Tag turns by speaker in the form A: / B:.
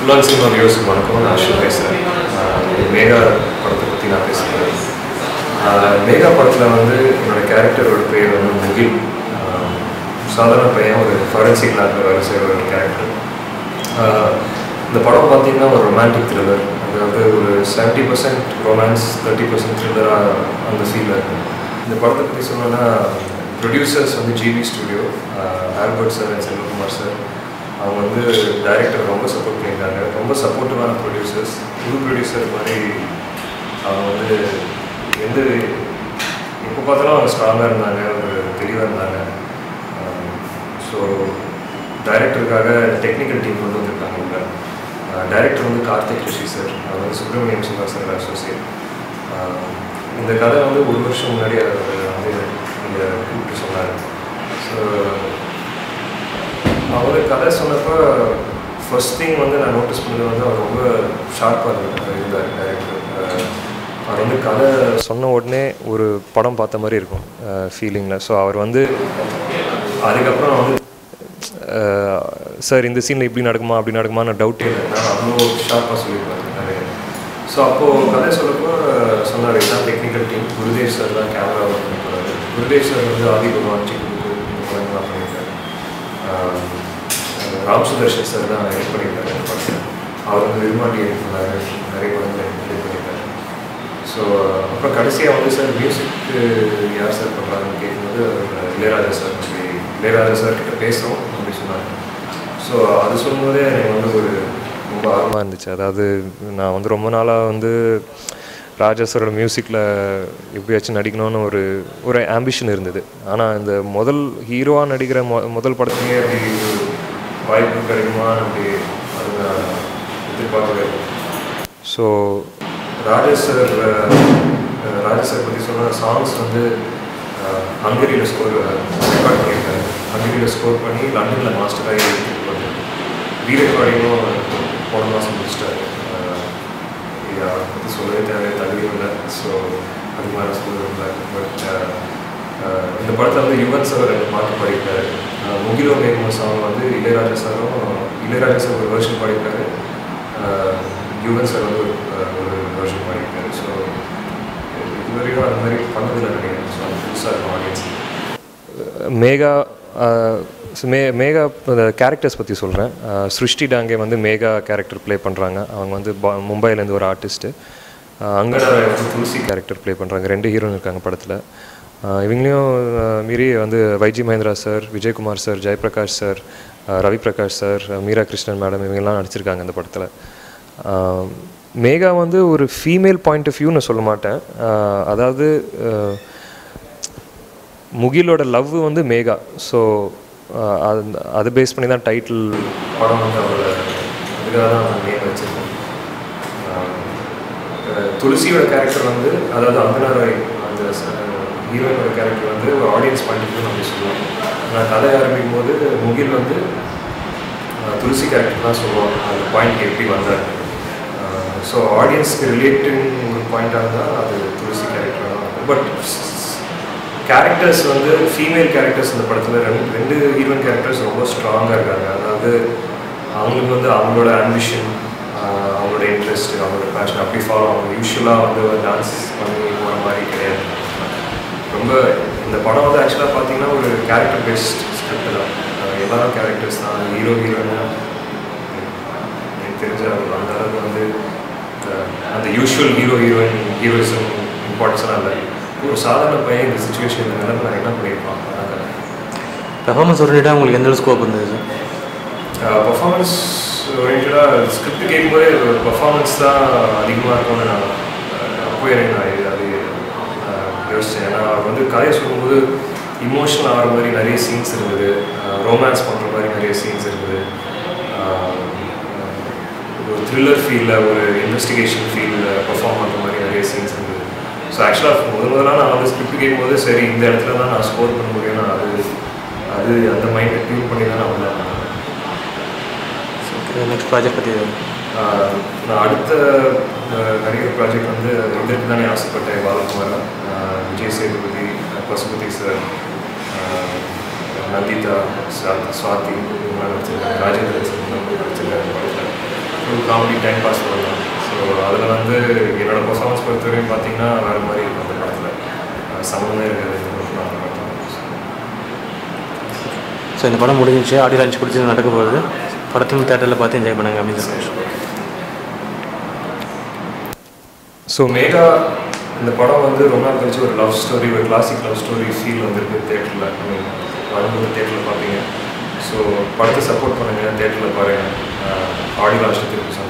A: ஃபுல்லாக சினிமா வியூஸுக்கு வணக்கம் நான் அஸ்வின் பேசுகிறேன் மேகா படத்தை பற்றி நான் பேசுகிறேன் மேகா படத்தில் வந்து என்னோட கேரக்டரோட பேர் வந்து முகில் ஆஹ் சாதாரண பையன் ஒரு ஃபாரன்சிக் லேபில் வேலை செய்கிற ஒரு கேரக்டர் இந்த படம் பார்த்தீங்கன்னா ஒரு ரொமான்டிக் த்ரில்லர் அதாவது ஒரு seventy percent romance thirty percent த்ரில்லராக அந்த ஃபீலில் இருக்கும் இந்த படத்தை பற்றி சொல்லணும்னா ப்ரொடியூசர்ஸ் வந்து GV studio Albert sir and Selvakumar sir அவங்க வந்து டைரக்டர் ரொம்ப சப்போர்ட் பண்ணியிருக்காங்க ரொம்ப சப்போர்ட்டிவான ப்ரொடியூசர்ஸ் புது ப்ரொடியூசர் மாதிரி அவங்க வந்து எந்த எப்போ பார்த்தாலும் அவங்க ஸ்ட்ராங்காக இருந்தாங்க ஒரு தெளிவாக இருந்தாங்க ஸோ டைரக்டருக்காக டெக்னிக்கல் டீம் கொண்டு வந்திருக்காங்க உள்ள டைரக்டர் வந்து கார்த்திக் ரிஷி சார் அவர் வந்து சுப்பிரமணியம் சிவா சார் அசோசியேட் இந்த கதை வந்து ஒரு வருஷம் முன்னாடி அவர் வந்து இங்கே கூப்பிட்டு சொன்னார் ஸோ அவர் கதை சொன்னப்போ ஃபர்ஸ்ட் திங் வந்து நான் நோட்டீஸ் பண்ணது வந்து அவர் ரொம்ப ஷார்ப்பாக இருந்தார் டேரக்டர் அவர் வந்து கதை சொன்ன உடனே ஒரு படம் பார்த்த மாதிரி இருக்கும் ஃபீலிங்கில் ஸோ அவர் வந்து அதுக்கப்புறம் வந்து சார் இந்த சீனில் இப்படி நடக்குமா அப்படி நடக்குமான்னு டவுட்டே இல்லை நான் அவ்வளோ ஷார்ப்பாக சொல்லியிருப்பாரு நிறைய ஸோ அப்போது கதை சொல்லப்போ சொன்னார் இதுதான் டெக்னிக்கல் டீம் குருதேவ் சார் தான் கேமரா ஒர்க் பண்ணிருக்காரு குருதேவ் சார் வந்து ஆதி பகவான் சிக்கு இந்த படங்கள்லாம் பண்ணியிருக்காரு ராம் சுதர்ஷன் சார் தான் எடிட் பண்ணியிருக்காரு இந்த படத்தை அவர் வந்து விரும்பாண்டி எடிட் பண்ணாரு நிறைய படங்கள் எடிட் பண்ணியிருக்காரு ஸோ அப்புறம் கடைசியாக வந்து சார் மியூசிக்கு யார் சார் பண்ணுறாங்கன்னு கேட்கும்போது இளையராஜா சார் சொல்லி இளையராஜா சார் கிட்ட பேசுகிறோம் அப்படி சொன்னாங்க ஸோ அது சொல்லும்போதே எனக்கு வந்து ஒரு ரொம்ப ஆர்வமாக இருந்துச்சு அதாவது நான் வந்து ரொம்ப நாளாக வந்து ராஜா சாரோட மியூசிக்கில் எப்படியாச்சும் நடிக்கணும்னு ஒரு ஒரு ஆம்பிஷன் இருந்தது ஆனால் இந்த முதல் ஹீரோவாக நடிக்கிற மொ முதல் படத்துலேயே அப்படி ஒரு வாய்ப்பு கிடைக்குமான்னு அப்படி அது நான் எதிர்பார்க்கவே so Raja sir Raja sir பற்றி சொன்ன சாங்ஸ் வந்து ஹங்கரியில் ஸ்கோர் ரெக்கார்ட் பண்ணியிருக்காரு ஹங்கரியில் ஸ்கோர் பண்ணி லண்டனில் மாஸ்டராகி எடுத்துகிட்டு வந்து ரீரெக்கார்டிங்கும் போன மாதம் முடிச்சிட்டாரு இது அதை பற்றி சொல்லவே தேவையான தகுதி இல்லை ஸோ அது மாதிரி சொல்லியிருந்தார் பட் இந்த படத்தில் வந்து யுவன் சார் ரெண்டு பாட்டு பாடியிருக்காரு முகிலோ மேகமோ சாங் வந்து இளையராஜா சாரும் இளையராஜா சார் ஒரு வருஷன் பாடியிருக்காரு யுவன் சார் வந்து ஒரு ஒரு வருஷன் பாடியிருக்காரு ஸோ இது வரைக்கும் அந்த மாதிரி பண்ணதில்லை நினைக்கிறேன் ஸோ அது புதுசாக இருக்கும் ஆடியன்ஸ் மேகா மே மேகா இந்த கேரக்டர்ஸ் பற்றி சொல்கிறேன் சிருஷ்டி டாங்கே வந்து மேகா கேரக்டர் ப்ளே பண்ணுறாங்க அவங்க வந்து பா மும்பைலேருந்து ஒரு ஆர்டிஸ்ட்டு அங்கே வந்து துளசி கேரக்டர் ப்ளே பண்ணுறாங்க ரெண்டு ஹீரோயின் இருக்காங்க படத்தில் இவங்களையும் மீறி வந்து YG Mahendra sir Vijayakumar sir Jayaprakash sir Ravi Prakash sir Meera Krishnan madam இவங்கெல்லாம் நடிச்சிருக்காங்க இந்த படத்தில் மேகா வந்து ஒரு ஃபீமேல் பாயிண்ட் ஆஃப் வியூன்னு சொல்ல மாட்டேன் அதாவது முகிலோட லவ் வந்து மேகா ஸோ அது அது பேஸ் பண்ணி தான் டைட்டில் படம் வந்து அவரோட அதுக்காக தான் அந்த நேம் வச்சுருக்கோம் துளசியோட கேரக்டர் வந்து அதாவது அந்தனாரை அந்த ஹீரோயினோட கேரக்டர் வந்து ஒரு ஆடியன்ஸ் பாயிண்ட் வியூ நம்ம சொல்லுவோம் நான் கதை ஆரம்பிக்கும் போது முகில் வந்து துளசி கேரக்டர் தான் சொல்லுவாங்க அந்த பாயிண்ட் எப்படி வந்தார் ஸோ ஆடியன்ஸ்க்கு ரிலேட்டிவ் ஒரு பாயிண்ட்டாக இருந்தால் அது துளசி கேரக்டர் தான் பட் கேரக்டர்ஸ் வந்து ஃபீமேல் கேரக்டர்ஸ் இந்த படத்தில் ரெண்டு ரெண்டு ஹீரோயின் கேரக்டர்ஸ் ரொம்ப ஸ்ட்ராங்காக இருக்காங்க அதாவது அவங்களுக்கு வந்து அவங்களோட ஆம்பிஷன் அவங்களோட இன்ட்ரெஸ்ட் அவங்களோட பேஷன் அப்படி ஃபாலோ அவங்க யூஸ்வலாக வந்து டான்ஸ் பண்ணி போகிற மாதிரி கிடையாது ரொம்ப இந்த படம் வந்து ஆக்சுவலாக பார்த்தீங்கன்னா ஒரு கேரக்டர் பேஸ்ட் ஸ்கிரிப்ட் தான் எல்லாரும் கேரக்டர்ஸ் தான் ஹீரோ ஹீரோயினா எனக்கு தெரிஞ்ச அந்த அளவுக்கு வந்து அந்த யூஸ்வல் ஹீரோ ஹீரோயின் ஹீரோயிசம் இம்பார்ட்டன்ஸ்லாம் இல்லை ஒரு சாதாரண பையன் இந்த சுச்சுவேஷன் இந்த நிலைமை நான் என்ன பண்ணியிருப்பான்
B: பெர்ஃபார்மன்ஸ் ஓரியன்டாக உங்களுக்கு எந்த ஸ்கோப் இருந்தது
A: சார் பர்ஃபார்மன்ஸ் ஓரியன்டாக ஸ்கிரிப்ட் கேட்கும்போதே ஒரு பர்ஃபார்மன்ஸ் தான் அதிகமாக இருக்கும்னு நான் அப்போ எனக்கு நான் அது யோசித்தேன் ஏன்னா அவர் வந்து கதையை சொல்லும்போது இமோஷனல் ஆகிற மாதிரி நிறைய சீன்ஸ் இருந்தது ரொமான்ஸ் பண்ணுற மாதிரி நிறைய சீன்ஸ் இருந்தது ஒரு த்ரில்லர் ஃபீலில் ஒரு இன்வெஸ்டிகேஷன் ஃபீலில் பர்ஃபார்ம் பண்ணுற மாதிரி நிறைய சீன்ஸ் இருந்தது ஸோ ஆக்சுவலாக முதல் முதலாக நான் வந்து ஸ்கிரிப்ட் கேட்கும்போது சரி இந்த இடத்துல தான் நான் ஸ்கோர் பண்ண முடியும்னா அது அது அந்த மைண்டை டியூன் பண்ணி தான் நான் உள்ள
B: நெக்ஸ்ட் ப்ராஜெக்ட் பற்றி
A: நான் அடுத்த நடிகர் ப்ராஜெக்ட் வந்து இதற்கு தானே ஆசைப்பட்டேன் பாலகுமாரா விஜய் சேதுபதி பசுபதி சார் நந்திதா சுவாதி இவங்களாம் நடிச்சிருக்காங்க ராஜேந்திரன் சார் நடிச்சிருக்காங்க படத்தில் ஃபுல் காமெடி டைம் பாஸ் பண்ணலாம் ஸோ அதில் வந்து என்னோட பர்ஃபார்மன்ஸ் பொறுத்தவரையும் பார்த்தீங்கன்னா வேறு மாதிரி இருக்கும் அந்த படத்தில் சம்மந்தமே இருக்காது இந்த படத்தில் அந்த படத்தில்
B: ஸோ இந்த படம் முடிஞ்சிச்சு ஆடியோ லான்ச் பிடிச்சி நடக்க போகுது படத்தையும் தேட்டரில் பார்த்து என்ஜாய் பண்ணுங்க அப்படின்னு சொல்லி
A: ஸோ மேகா இந்த படம் வந்து ரொம்ப நாள் கழிச்சு ஒரு லவ் ஸ்டோரி ஒரு கிளாசிக் லவ் ஸ்டோரி ஃபீல் வந்திருக்கு தேட்டரில் வரும்போது தேட்டரில் பார்ப்பீங்க ஸோ படத்தை சப்போர்ட் பண்ணுங்கள் தேட்டரில் பாருங்கள் ஆடியோ லாஸ்ட்டு திருப்பி சொன்னேன்